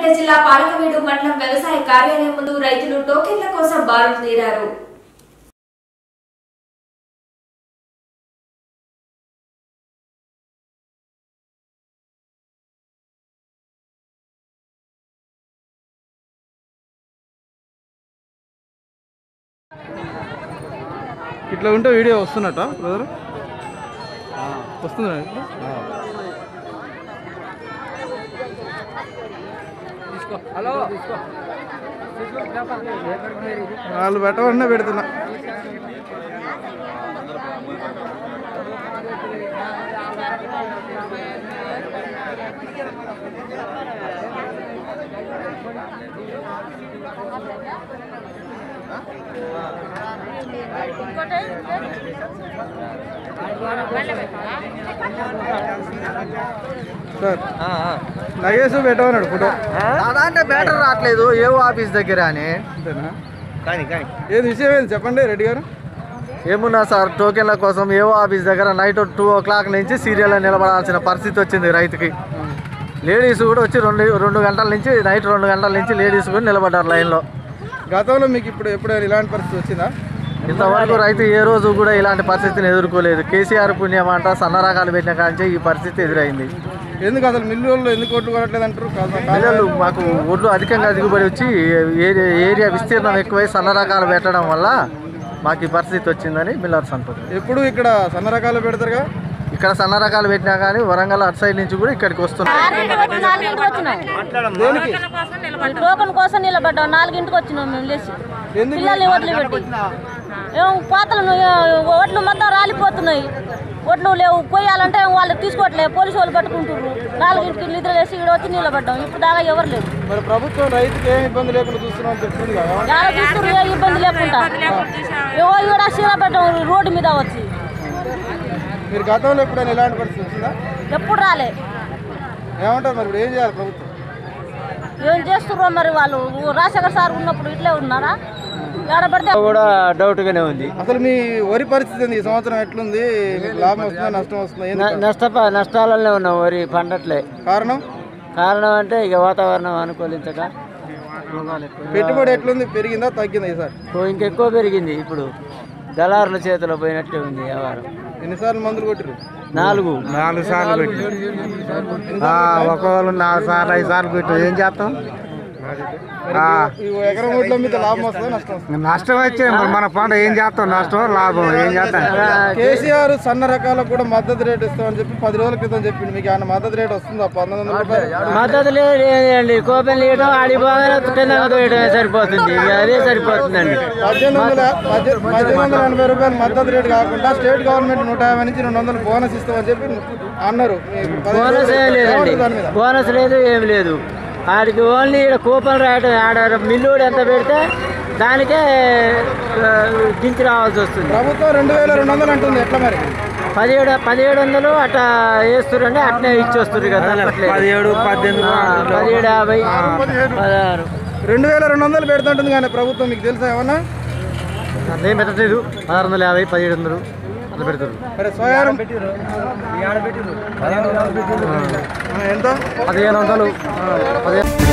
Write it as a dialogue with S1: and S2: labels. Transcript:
S1: సూర్యాపేట జిల్లా పాలకవీడు మండలం వ్యవసాయ కార్యాలయం ముందు రైతులు టోకెన్ల కోసం బారులు తీరారు
S2: ఇట్లా ఉంటే వీడియో వస్తున్నట్ట బ్రదర్ వస్తుందా ఇప్పుడు వాళ్ళు పెట్టవన్నా పెడుతున్నా సార్ లగేజ్ పెట్టమన్నాడు ఫోటో
S3: దాంట్లో బ్యాటర్ రావట్లేదు ఏవో ఆఫీస్ దగ్గర అని
S2: అంతేనా
S3: కానీ కానీ
S2: ఏది విషయం ఏంది చెప్పండి రెడ్డి గారు
S3: ఏమున్నా సార్ టోకెన్ల కోసం ఏవో ఆఫీస్ దగ్గర నైట్ టూ ఓ క్లాక్ నుంచి సీరియల్ నిలబడాల్సిన పరిస్థితి వచ్చింది రైతుకి లేడీస్ కూడా వచ్చి రెండు రెండు గంటల నుంచి నైట్ రెండు గంటల నుంచి లేడీస్ కూడా నిలబడ్డారు లైన్లో
S2: గతంలో మీకు ఇప్పుడు ఎప్పుడైనా ఇలాంటి పరిస్థితి వచ్చిందా
S3: ఇంతవరకు రైతు ఏ రోజు కూడా ఇలాంటి పరిస్థితిని ఎదుర్కోలేదు కేసీఆర్ పుణ్యం అంట సన్న రకాలు పెట్టిన కాంచే ఈ పరిస్థితి ఎదురైంది
S2: ఎందుకు అసలు మిల్లు వాళ్ళు ఎందుకు ఓట్లు కొనట్లేదు అంటారు కాదు-
S3: పిల్లలు మాకు ఒడ్లు అధికంగా దిగుబడి వచ్చి ఏరియా ఏరియా విస్తీర్ణం ఎక్కువై సన్న రకాలు పెట్టడం వల్ల మాకు ఈ పరిస్థితి వచ్చిందని మిల్లర్స్ అంటారు
S2: ఎప్పుడు ఇక్కడ సన్న రకాలు పెడతారుగా
S3: ఇక్కడ సన్న రకాలు పెట్టినా కానీ వరంగల్ అటు సైడ్ నుంచి కూడా ఇక్కడికి వస్తున్నాయి
S4: ఆరింటికి వచ్చి నాలుగింటికి వచ్చినాం
S2: దేనికి
S4: ఈ టోకన్ కోసం నిలబడ్డాం నాలుగింటికి వచ్చినాం మేము లేచి
S2: ఎందుకు
S4: పిల్లల్ని వదిలిపెట్టి ఏం కోతలు ఒడ్లు మొత్తం రాలిపోతున్నాయి ఒడ్లు లేవు కొయ్యాలంటే వాళ్ళు తీసుకోవట్లేదు పోలీసు వాళ్ళు పట్టుకుంటున్నారు నాలుగింటికి నిద్ర వేసి ఇక్కడ వచ్చి నిలబడ్డాం ఇప్పుడు దాకా ఎవరు లేరు
S2: మరి ప్రభుత్వం రైతుకి ఏం ఇబ్బంది లేకుండా చూస్తున్నాం అని చెప్తుంది కదా
S4: చాలా చూస్తున్నారు ఏ ఇబ్బంది లేకుండా ఏవో ఇక్కడ చీర పెట్టాం రోడ్డు మీద వచ్చి
S2: మీరు గతంలో ఎప్పుడైనా ఇలాంటి పరిస్థితి వచ్చిందా
S4: ఎప్పుడు రాలే
S2: ఏమంటారు మరి ఇప్పుడు ఏం చేయాలి ప్రభుత్వం
S4: ఏం చేస్తుర్రో మరి వాళ్ళు రాజశేఖర్ సార్ ఉన్నప్పుడు ఇట్లే ఉన్నారా ఎడబడితే
S3: కూడా డౌట్గానే ఉంది
S2: అసలు మీ వరి పరిస్థితి ఏంది? ఈ సంవత్సరం ఎట్లుంది మీకు లాభం వస్తుందా నష్టం వస్తుందా ఏంది
S3: నష్ట నష్టాలనే ఉన్నాం వరి పండట్లే
S2: కారణం
S3: కారణం అంటే ఇక వాతావరణం అనుకూలించక
S2: పెట్టుబడి ఎట్లుంది పెరిగిందా తగ్గిందా ఈసారి
S3: ఓ ఇంకెక్కువ పెరిగింది ఇప్పుడు దళారుల చేతిలో పోయినట్టే ఉంది వ్యవహారం
S2: ఎన్నిసార్లు మందులు కొట్టిరు
S3: నాలుగు నాలుగు సార్లు పెట్టి ఒకవేళ నాలుగు సార్లు ఐదు సార్లు పెట్టి ఏం చేస్తాం
S2: ఈ ఎకరం ఓట్ల మీద లాభం వస్తుందా నష్టం వస్తుందా
S3: నష్టం వచ్చే మన పంట ఏం చేస్తాం నష్టం లాభం ఏం చేస్తాం
S2: కేసీఆర్ సన్న రకాలకు కూడా మద్దతు రేట్ ఇస్తామని చెప్పి పది రోజుల క్రితం చెప్పింది మీకు ఆయన మద్దతు రేట్ వస్తుందా పంతొమ్మిది వందల రూపాయలు
S3: మద్దతు లేదండి కోపం లేయడం ఆడిపోగానే కింద వేయడమే సరిపోతుంది ఇక అదే సరిపోతుందండి
S2: పద్దెనిమిది వందల పద్దె- పద్దెనిమిది వందల ఎనభై రూపాయలు మద్దతు రేటు కాకుండా స్టేట్ గవర్నమెంట్ నూట యాభై నుంచి రెండు వందలు బోనస్ ఇస్తామని చెప్పి అన్నారు ఇప్పుడు పదిహేను
S3: బోనస్ ఏం
S2: రోజులు
S3: లేదండి
S2: ఏమంటారు దాని మీద
S3: బోనస్ లేదు ఏం లేదు ఆడికి ఓన్లీ ఇక్కడ కూపన్ రాయడం ఆడ మిల్లుడు ఎంత పెడితే దానికే ఆ, దించి రావాల్సి వస్తుంది
S2: ప్రభుత్వం రెండు వేల రెండు వందలు అంటుంది ఎట్లా మరి
S3: పదిహేడు పదిహేడు వందలు అట్లా వేస్తురండి అట్నే ఇచ్చేస్తారు కదా పదిహేడు పద్దెనిమిది పదిహేడు యాభై పదహారు
S2: రెండు వేల రెండు వందలు పెడుతుంటుంది కానీ ప్రభుత్వం మీకు తెలుసా ఏమన్నా
S3: అదేం పెట్టట్లేదు పదహారు వందల యాభై పదిహేడు వందలు అట్లా పెడతారు
S2: మరి స్వయారం ఆ, ఎంత
S3: పదిహేను వందలు పదిహేను